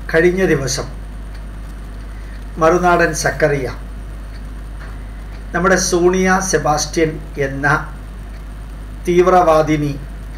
കഴിഞ്ഞ ദിവസം മറുനാടൻ സക്കറിയ നമ്മുടെ സോണിയ സെബാസ്റ്റ്യൻ എന്ന തീവ്രവാദിനി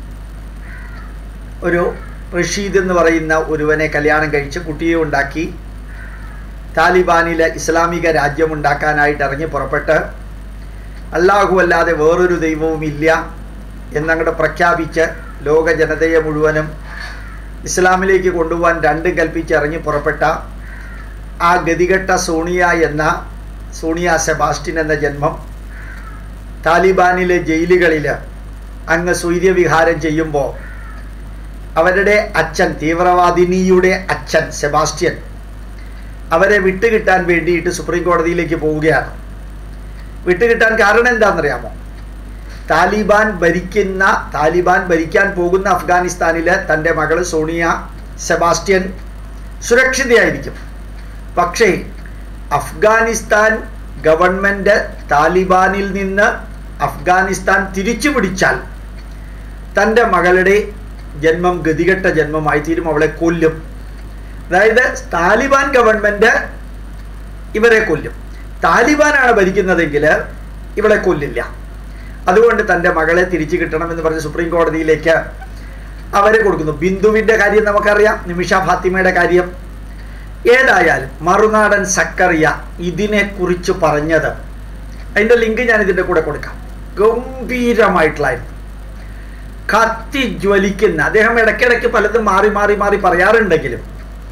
ഒരു റഷീദ് എന്ന് പറയുന്ന ഒരുവനെ കല്യാണം കഴിച്ച് കുട്ടിയെ ഉണ്ടാക്കി താലിബാനിലെ ഇസ്ലാമിക രാജ്യം ഉണ്ടാക്കാനായിട്ട് ഇറങ്ങി പുറപ്പെട്ട് അല്ലാഹു അല്ലാതെ വേറൊരു ദൈവവും ഇല്ല എന്നങ്ങോട്ട് പ്രഖ്യാപിച്ച് ലോക ജനതയെ മുഴുവനും ഇസ്ലാമിലേക്ക് കൊണ്ടുപോകാൻ രണ്ടും കൽപ്പിച്ച് ഇറങ്ങി പുറപ്പെട്ട ആ ഗതികെട്ട സോണിയ എന്ന സോണിയ സെബാസ്റ്റിൻ എന്ന ജന്മം താലിബാനിലെ ജയിലുകളിൽ അങ്ങ് സൂര്യവിഹാരം ചെയ്യുമ്പോൾ അവരുടെ അച്ഛൻ തീവ്രവാദിനിയുടെ അച്ഛൻ സെബാസ്റ്റ്യൻ അവരെ വിട്ടുകിട്ടാൻ വേണ്ടിയിട്ട് സുപ്രീം കോടതിയിലേക്ക് പോവുകയാണ് വിട്ടുകിട്ടാൻ കാരണം എന്താണെന്നറിയാമോ താലിബാൻ ഭരിക്കുന്ന താലിബാൻ ഭരിക്കാൻ പോകുന്ന അഫ്ഗാനിസ്ഥാനിൽ തൻ്റെ മകള് സോണിയ സെബാസ്റ്റ്യൻ സുരക്ഷിതയായിരിക്കും പക്ഷേ അഫ്ഗാനിസ്ഥാൻ ഗവൺമെൻറ് താലിബാനിൽ നിന്ന് അഫ്ഗാനിസ്ഥാൻ തിരിച്ചു പിടിച്ചാൽ തൻ്റെ മകളുടെ ജന്മം ഗതികെട്ട ജന്മമായി തീരും അവളെ കൊല്ലും അതായത് താലിബാൻ ഗവൺമെൻറ് ഇവരെ കൊല്ലും താലിബാനാണ് ഭരിക്കുന്നതെങ്കിൽ ഇവളെ കൊല്ലില്ല അതുകൊണ്ട് തൻ്റെ മകളെ തിരിച്ചു കിട്ടണമെന്ന് പറഞ്ഞ് സുപ്രീം കോടതിയിലേക്ക് അവരെ കൊടുക്കുന്നു ബിന്ദുവിൻ്റെ കാര്യം നമുക്കറിയാം നിമിഷ ഫാത്തിമയുടെ കാര്യം ഏതായാലും മറുനാടൻ സക്കറിയ ഇതിനെക്കുറിച്ച് പറഞ്ഞത് അതിൻ്റെ ലിങ്ക് ഞാൻ ഇതിൻ്റെ കൂടെ കൊടുക്കാം ഗംഭീരമായിട്ടുള്ളായിരുന്നു കത്തി ജ്വലിക്കുന്ന അദ്ദേഹം ഇടയ്ക്കിടയ്ക്ക് പലതും മാറി മാറി മാറി പറയാറുണ്ടെങ്കിലും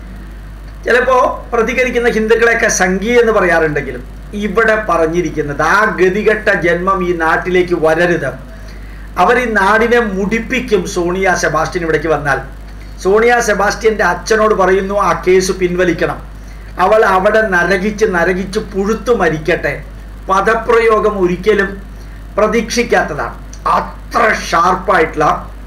ചിലപ്പോൾ പ്രതികരിക്കുന്ന ഹിന്ദുക്കളെയൊക്കെ സംഘി എന്ന് പറയാറുണ്ടെങ്കിലും ഇവിടെ പറഞ്ഞിരിക്കുന്നത് ആ ഗതികെട്ട ജന്മം ഈ നാട്ടിലേക്ക് വരരുത് അവർ ഈ നാടിനെ മുടിപ്പിക്കും സോണിയ സെബാസ്റ്റ്യൻ ഇവിടേക്ക് വന്നാൽ സോണിയ സെബാസ്റ്റ്യൻ്റെ അച്ഛനോട് പറയുന്നു ആ കേസ് പിൻവലിക്കണം അവൾ അവിടെ നരകിച്ച് നരകിച്ച് പുഴുത്തു മരിക്കട്ടെ പദപ്രയോഗം ഒരിക്കലും പ്രതീക്ഷിക്കാത്തതാണ് അത്ര ഷാർപ്പായിട്ടുള്ള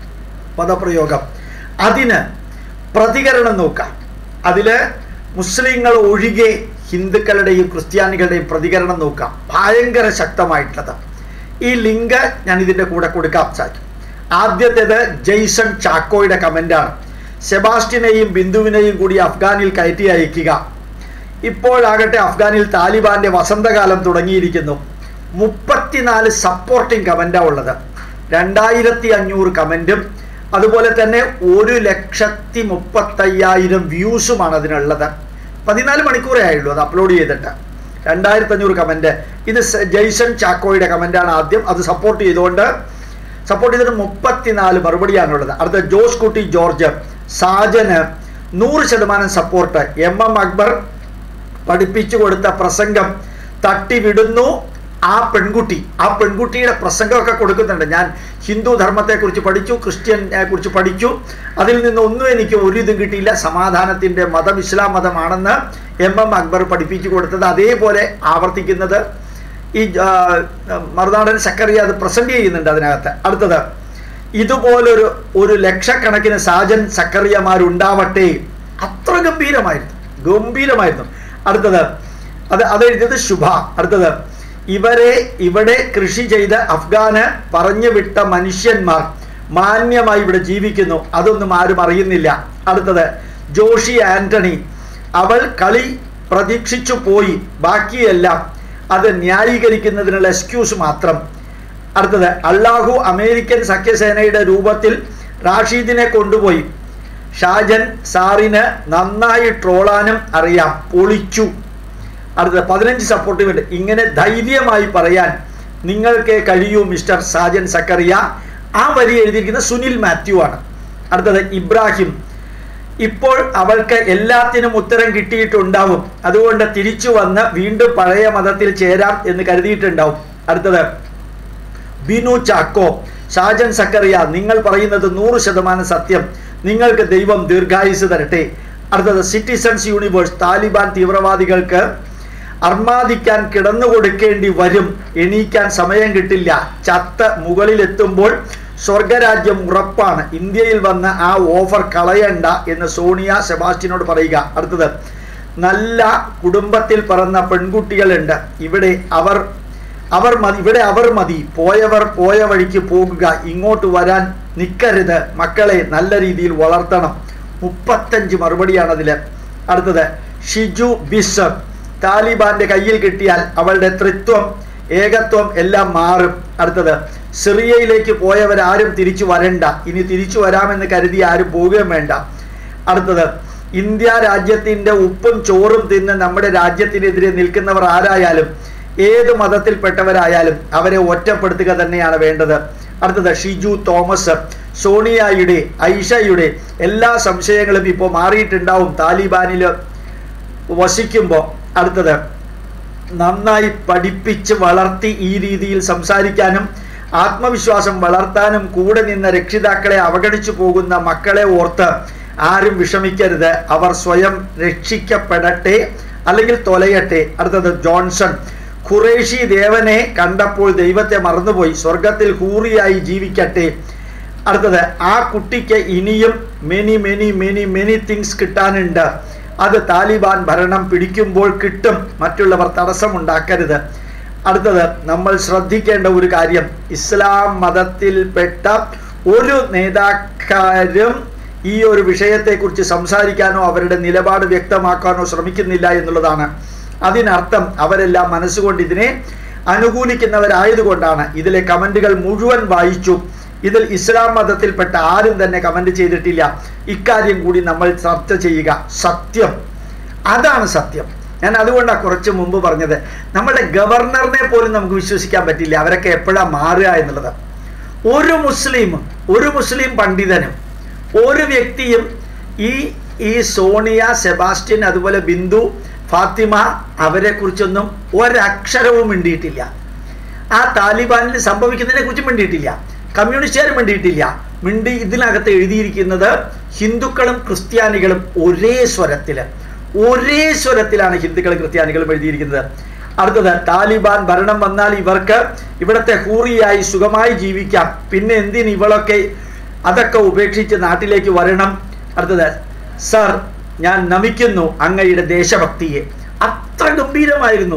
പദപ്രയോഗം അതിന് പ്രതികരണം നോക്കാം അതിൽ മുസ്ലിങ്ങൾ ഒഴികെ ഹിന്ദുക്കളുടെയും ക്രിസ്ത്യാനികളുടെയും പ്രതികരണം നോക്കാം ഭയങ്കര ശക്തമായിട്ടുള്ളത് ഈ ലിങ്ക് ഞാൻ ഇതിൻ്റെ കൂടെ കൊടുക്കാൻ സാധിക്കും ആദ്യത്തേത് ജെയ്സൺ ചാക്കോയുടെ കമൻ്റാണ് സെബാസ്റ്റിനെയും ബിന്ദുവിനെയും കൂടി അഫ്ഗാനിൽ കയറ്റി അയക്കുക ഇപ്പോഴാകട്ടെ അഫ്ഗാനിൽ താലിബാന്റെ വസന്തകാലം തുടങ്ങിയിരിക്കുന്നു മുപ്പത്തിനാല് സപ്പോർട്ടിംഗ് കമൻ്റാണ് ഉള്ളത് രണ്ടായിരത്തി അഞ്ഞൂറ് കമൻറ്റും അതുപോലെ തന്നെ ഒരു ലക്ഷത്തി മുപ്പത്തയ്യായിരം വ്യൂസുമാണ് അതിനുള്ളത് പതിനാല് മണിക്കൂറേ ആയുള്ളൂ അത് അപ്ലോഡ് ചെയ്തിട്ട് രണ്ടായിരത്തി അഞ്ഞൂറ് കമൻറ്റ് ഇത് ജെയ്സൺ ചാക്കോയുടെ കമൻ്റാണ് ആദ്യം അത് സപ്പോർട്ട് ചെയ്തുകൊണ്ട് സപ്പോർട്ട് ചെയ്തിട്ട് മുപ്പത്തിനാല് മറുപടിയാണുള്ളത് അടുത്ത ജോസ് കുട്ടി ജോർജ് സാജന് നൂറ് ശതമാനം സപ്പോർട്ട് എം എം അക്ബർ പഠിപ്പിച്ചു കൊടുത്ത പ്രസംഗം തട്ടിവിടുന്നു ആ പെൺകുട്ടി ആ പെൺകുട്ടിയുടെ പ്രസംഗമൊക്കെ കൊടുക്കുന്നുണ്ട് ഞാൻ ഹിന്ദു ധർമ്മത്തെക്കുറിച്ച് പഠിച്ചു ക്രിസ്ത്യനെ കുറിച്ച് പഠിച്ചു അതിൽ നിന്നൊന്നും എനിക്ക് ഒരു ഇതും കിട്ടിയില്ല സമാധാനത്തിൻ്റെ മതം ഇസ്ലാം മതമാണെന്ന് എം എം അക്ബർ പഠിപ്പിച്ചു കൊടുത്തത് അതേപോലെ ആവർത്തിക്കുന്നത് ഈ മറുനാടൻ സക്കറിയ അത് പ്രസന്റ് ചെയ്യുന്നുണ്ട് അതിനകത്ത് അടുത്തത് ഇതുപോലൊരു ഒരു ലക്ഷക്കണക്കിന് സാജൻ സക്കറിയമാരുണ്ടാവട്ടെ അത്ര ഗംഭീരമായിരുന്നു ഗംഭീരമായിരുന്നു അടുത്തത് അത് അത് എഴുതിയത് ശുഭ അടുത്തത് ഇവരെ ഇവിടെ കൃഷി ചെയ്ത് അഫ്ഗാന് പറഞ്ഞു വിട്ട മനുഷ്യന്മാർ മാന്യമായി ഇവിടെ ജീവിക്കുന്നു അതൊന്നും ആരും അറിയുന്നില്ല അടുത്തത് ജോഷി ആന്റണി അവൾ കളി പ്രതീക്ഷിച്ചു പോയി ബാക്കിയെല്ലാം അത് ന്യായീകരിക്കുന്നതിനുള്ള എക്സ്ക്യൂസ് മാത്രം അടുത്തത് അള്ളാഹു അമേരിക്കൻ സഖ്യസേനയുടെ രൂപത്തിൽ റാഷീദിനെ കൊണ്ടുപോയി ഷാജൻ സാറിന് നന്നായി ട്രോളാനും അറിയാം പൊളിച്ചു അടുത്തത് പതിനഞ്ച് സപ്പോർട്ടീവ് ഉണ്ട് ഇങ്ങനെ ധൈര്യമായി പറയാൻ നിങ്ങൾക്ക് കഴിയൂ മിസ്റ്റർ സാജൻ സക്കറിയ ആ വരി എഴുതിയിരിക്കുന്ന സുനിൽ മാത്യു ആണ് അടുത്തത് ഇബ്രാഹിം ഇപ്പോൾ അവൾക്ക് എല്ലാത്തിനും ഉത്തരം കിട്ടിയിട്ടുണ്ടാവും അതുകൊണ്ട് തിരിച്ചു വന്ന് വീണ്ടും പഴയ മതത്തിൽ ചേരാം എന്ന് കരുതിയിട്ടുണ്ടാവും അടുത്തത് ബിനു ചാക്കോ ഷാജൻ സക്കറിയ നിങ്ങൾ പറയുന്നത് നൂറ് ശതമാനം സത്യം നിങ്ങൾക്ക് ദൈവം ദീർഘായുസ് തരട്ടെ അടുത്തത് സിറ്റിസൺസ് യൂണിവേഴ്സ് താലിബാൻ തീവ്രവാദികൾക്ക് അർമാദിക്കാൻ കിടന്നു കൊടുക്കേണ്ടി വരും എണീക്കാൻ സമയം കിട്ടില്ല ചത്ത മുകളിലെത്തുമ്പോൾ സ്വർഗരാജ്യം ഉറപ്പാണ് ഇന്ത്യയിൽ വന്ന് ആ ഓഫർ കളയണ്ട എന്ന് സോണിയ സെബാസ്റ്റ്യനോട് പറയുക അടുത്തത് നല്ല കുടുംബത്തിൽ പറന്ന പെൺകുട്ടികളുണ്ട് ഇവിടെ അവർ അവർ മതി ഇവിടെ അവർ മതി പോയവർ പോയ വഴിക്ക് പോകുക ഇങ്ങോട്ട് വരാൻ നിൽക്കരുത് മക്കളെ നല്ല രീതിയിൽ വളർത്തണം മുപ്പത്തഞ്ച് മറുപടിയാണ് അതിൽ അടുത്തത് ഷിജു ബിസ് താലിബാന്റെ കയ്യിൽ കിട്ടിയാൽ അവളുടെ ത്രിത്വം ഏകത്വം എല്ലാം മാറും അടുത്തത് സിറിയയിലേക്ക് പോയവരാരും തിരിച്ചു വരണ്ട ഇനി തിരിച്ചു വരാമെന്ന് കരുതി ആരും പോവുകയും വേണ്ട അടുത്തത് ഇന്ത്യ രാജ്യത്തിന്റെ ഉപ്പും ചോറും തിന്ന് നമ്മുടെ രാജ്യത്തിനെതിരെ നിൽക്കുന്നവർ ആരായാലും ഏത് മതത്തിൽപ്പെട്ടവരായാലും അവരെ ഒറ്റപ്പെടുത്തുക തന്നെയാണ് വേണ്ടത് അടുത്തത് ഷിജു തോമസ് സോണിയയുടെ ഐഷയുടെ എല്ലാ സംശയങ്ങളും ഇപ്പോൾ മാറിയിട്ടുണ്ടാവും താലിബാനിൽ വസിക്കുമ്പോൾ അടുത്തത് നന്നായി പഠിപ്പിച്ച് വളർത്തി ഈ രീതിയിൽ സംസാരിക്കാനും ആത്മവിശ്വാസം വളർത്താനും കൂടെ നിന്ന രക്ഷിതാക്കളെ അവഗണിച്ചു പോകുന്ന മക്കളെ ഓർത്ത് ആരും വിഷമിക്കരുത് അവർ സ്വയം രക്ഷിക്കപ്പെടട്ടെ അല്ലെങ്കിൽ തൊലയട്ടെ അടുത്തത് ജോൺസൺ ഖുറേഷി ദേവനെ കണ്ടപ്പോൾ ദൈവത്തെ മറന്നുപോയി സ്വർഗത്തിൽ ഹൂറിയായി ജീവിക്കട്ടെ അടുത്തത് ആ കുട്ടിക്ക് ഇനിയും many many many many things കിട്ടാനുണ്ട് അത് താലിബാൻ ഭരണം പിടിക്കുമ്പോൾ കിട്ടും മറ്റുള്ളവർ തടസ്സമുണ്ടാക്കരുത് അടുത്തത് നമ്മൾ ശ്രദ്ധിക്കേണ്ട ഒരു കാര്യം ഇസ്ലാം മതത്തിൽപ്പെട്ട ഒരു നേതാക്കാരും ഈ ഒരു വിഷയത്തെക്കുറിച്ച് സംസാരിക്കാനോ അവരുടെ നിലപാട് വ്യക്തമാക്കാനോ ശ്രമിക്കുന്നില്ല എന്നുള്ളതാണ് അതിനർത്ഥം അവരെല്ലാം മനസ്സുകൊണ്ട് ഇതിനെ അനുകൂലിക്കുന്നവരായതുകൊണ്ടാണ് ഇതിലെ കമന്റുകൾ മുഴുവൻ വായിച്ചു ഇതിൽ ഇസ്ലാം മതത്തിൽപ്പെട്ട ആരും തന്നെ കമന്റ് ചെയ്തിട്ടില്ല ഇക്കാര്യം കൂടി നമ്മൾ ചർച്ച ചെയ്യുക സത്യം അതാണ് സത്യം ഞാൻ അതുകൊണ്ടാണ് കുറച്ച് മുമ്പ് പറഞ്ഞത് നമ്മുടെ ഗവർണറിനെ പോലും നമുക്ക് വിശ്വസിക്കാൻ പറ്റില്ല അവരൊക്കെ എപ്പോഴാണ് മാറുക എന്നുള്ളത് ഒരു മുസ്ലിം ഒരു മുസ്ലിം പണ്ഡിതനും ഒരു വ്യക്തിയും ഈ ഈ സോണിയ സെബാസ്റ്റ്യൻ അതുപോലെ ബിന്ദു ഫാത്തിമ അവരെ കുറിച്ചൊന്നും ഒരക്ഷരവും മിണ്ടിയിട്ടില്ല ആ താലിബാനിൽ സംഭവിക്കുന്നതിനെ കുറിച്ച് മിണ്ടിയിട്ടില്ല കമ്മ്യൂണിസ്റ്റുകാരും മിണ്ടിയിട്ടില്ല മിണ്ടി ഇതിനകത്ത് എഴുതിയിരിക്കുന്നത് ഹിന്ദുക്കളും ക്രിസ്ത്യാനികളും ഒരേ സ്വരത്തില് ഒരേ സ്വരത്തിലാണ് ഹിന്ദുക്കളും ക്രിസ്ത്യാനികളും എഴുതിയിരിക്കുന്നത് അടുത്തത് താലിബാൻ ഭരണം വന്നാൽ ഇവർക്ക് ഇവിടത്തെ ഹൂറിയായി സുഖമായി ജീവിക്കാം പിന്നെ എന്തിന് ഇവളൊക്കെ അതൊക്കെ ഉപേക്ഷിച്ച് നാട്ടിലേക്ക് വരണം അടുത്തത് സർ ഞാൻ നമിക്കുന്നു അങ്ങയുടെ ദേശഭക്തിയെ അത്ര ഗംഭീരമായിരുന്നു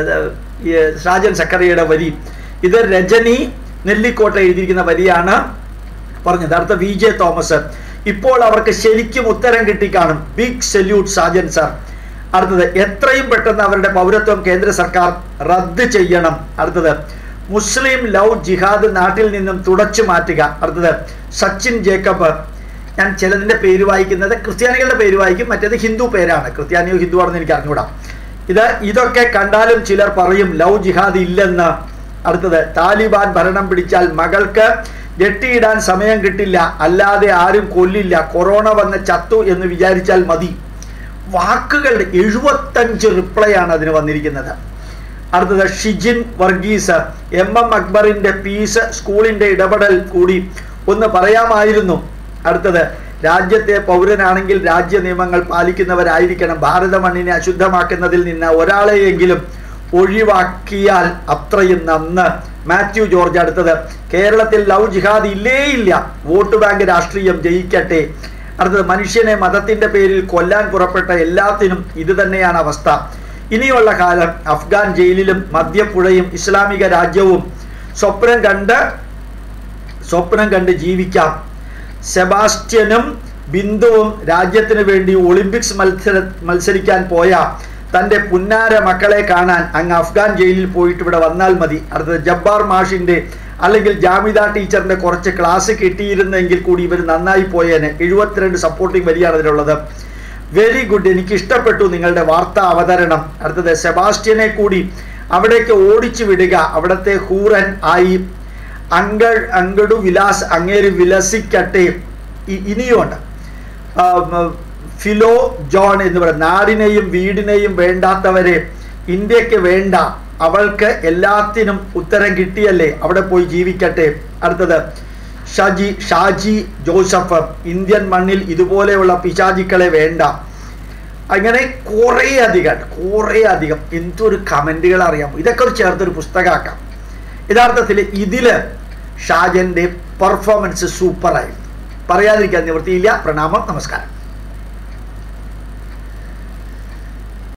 ഷാജൻ സക്കറിയുടെ വരി ഇത് രജനി നെല്ലിക്കോട്ട എഴുതിയിരിക്കുന്ന വരിയാണ് പറഞ്ഞത് അടുത്ത വി ജെ തോമസ് ഇപ്പോൾ അവർക്ക് ശരിക്കും ഉത്തരം കിട്ടിക്കാണും ബിഗ് സല്യൂട്ട് സാജൻ സർ അടുത്തത് എത്രയും പെട്ടെന്ന് അവരുടെ പൗരത്വം കേന്ദ്ര സർക്കാർ റദ്ദ് ചെയ്യണം അടുത്തത് മുസ്ലിം ലവ് ജിഹാദ് നാട്ടിൽ നിന്നും തുടച്ചു മാറ്റുക അടുത്തത് സച്ചിൻ ജേക്കബ് ഞാൻ ചിലതിൻ്റെ പേര് വായിക്കുന്നത് ക്രിസ്ത്യാനികളുടെ പേര് വായിക്കും മറ്റേത് ഹിന്ദു പേരാണ് ക്രിസ്ത്യാനിയോ ഹിന്ദു ആണെന്ന് എനിക്ക് അറിഞ്ഞൂടാ ഇത് ഇതൊക്കെ കണ്ടാലും ചിലർ പറയും ലവ് ജിഹാദ് ഇല്ലെന്ന് അടുത്തത് താലിബാൻ ഭരണം പിടിച്ചാൽ മകൾക്ക് ജെട്ടിയിടാൻ സമയം കിട്ടില്ല അല്ലാതെ ആരും കൊല്ലില്ല കൊറോണ വന്ന് ചത്തു എന്ന് വിചാരിച്ചാൽ മതി വാക്കുകളുടെ എഴുപത്തഞ്ച് റിപ്ലൈ ആണ് അതിന് വന്നിരിക്കുന്നത് അടുത്തത് ഷിജിൻ വർഗീസ് എം എം അക്ബറിന്റെ പീസ് സ്കൂളിന്റെ ഇടപെടൽ കൂടി ഒന്ന് പറയാമായിരുന്നു അടുത്തത് രാജ്യത്തെ പൗരനാണെങ്കിൽ രാജ്യ നിയമങ്ങൾ പാലിക്കുന്നവരായിരിക്കണം ഭാരത മണ്ണിനെ അശുദ്ധമാക്കുന്നതിൽ നിന്ന് ഒരാളെയെങ്കിലും ഒഴിവാക്കിയാൽ അത്രയും നന്ന് മാത്യു ജോർജ് അടുത്തത് കേരളത്തിൽ ലവ് ജിഹാദ് ഇല്ലേ ഇല്ല വോട്ട് ബാങ്ക് രാഷ്ട്രീയം ജയിക്കട്ടെ അടുത്തത് മനുഷ്യനെ മതത്തിന്റെ പേരിൽ കൊല്ലാൻ പുറപ്പെട്ട എല്ലാത്തിനും ഇത് തന്നെയാണ് അവസ്ഥ ഇനിയുള്ള കാലം അഫ്ഗാൻ ജയിലിലും മധ്യപ്പുഴയും ഇസ്ലാമിക രാജ്യവും സ്വപ്നം കണ്ട് സ്വപ്നം കണ്ട് ജീവിക്കാം സെബാസ്റ്റ്യനും ബിന്ദുവും രാജ്യത്തിന് വേണ്ടി ഒളിമ്പിക്സ് മത്സര മത്സരിക്കാൻ പോയ തൻ്റെ പുന്നാര മക്കളെ കാണാൻ അങ്ങ് അഫ്ഗാൻ ജയിലിൽ പോയിട്ട് ഇവിടെ വന്നാൽ മതി അടുത്തത് ജബ്ബാർ മാഷിൻ്റെ അല്ലെങ്കിൽ ജാമിദ ടീച്ചറിൻ്റെ കുറച്ച് ക്ലാസ് കിട്ടിയിരുന്നെങ്കിൽ കൂടി ഇവർ നന്നായി പോയേനെ എഴുപത്തിരണ്ട് സപ്പോർട്ടിംഗ് വരിയാണ് അതിലുള്ളത് വെരി ഗുഡ് എനിക്ക് ഇഷ്ടപ്പെട്ടു നിങ്ങളുടെ വാർത്താ അവതരണം അടുത്തത് സെബാസ്റ്റ്യനെ കൂടി അവിടേക്ക് ഓടിച്ചു വിടുക അവിടുത്തെ ഹൂറൻ ആയി അങ്കൾ അങ്കടു വിലാസ് അങ്ങേര് വിലസിക്കട്ടെ ഇനിയുമുണ്ട് ഫിലോ ജോൺ എന്ന് പറയുന്നത് നാടിനെയും വീടിനെയും വേണ്ടാത്തവരെ ഇന്ത്യക്ക് വേണ്ട അവൾക്ക് എല്ലാത്തിനും ഉത്തരം കിട്ടിയല്ലേ അവിടെ പോയി ജീവിക്കട്ടെ അടുത്തത് ഷാജി ഷാജി ജോസഫ് ഇന്ത്യൻ മണ്ണിൽ ഇതുപോലെയുള്ള പിശാചിക്കളെ വേണ്ട അങ്ങനെ കുറേ അധികം കുറേ അധികം എന്തൊരു കമൻറ്റുകൾ അറിയാം ഇതൊക്കെ ഒരു ചേർത്തൊരു പുസ്തകമാക്കാം യഥാർത്ഥത്തിൽ ഇതില് ഷാജന്റെ പെർഫോമൻസ് സൂപ്പറായിരുന്നു പറയാതിരിക്കാൻ നിവൃത്തിയില്ല പ്രണാമം നമസ്കാരം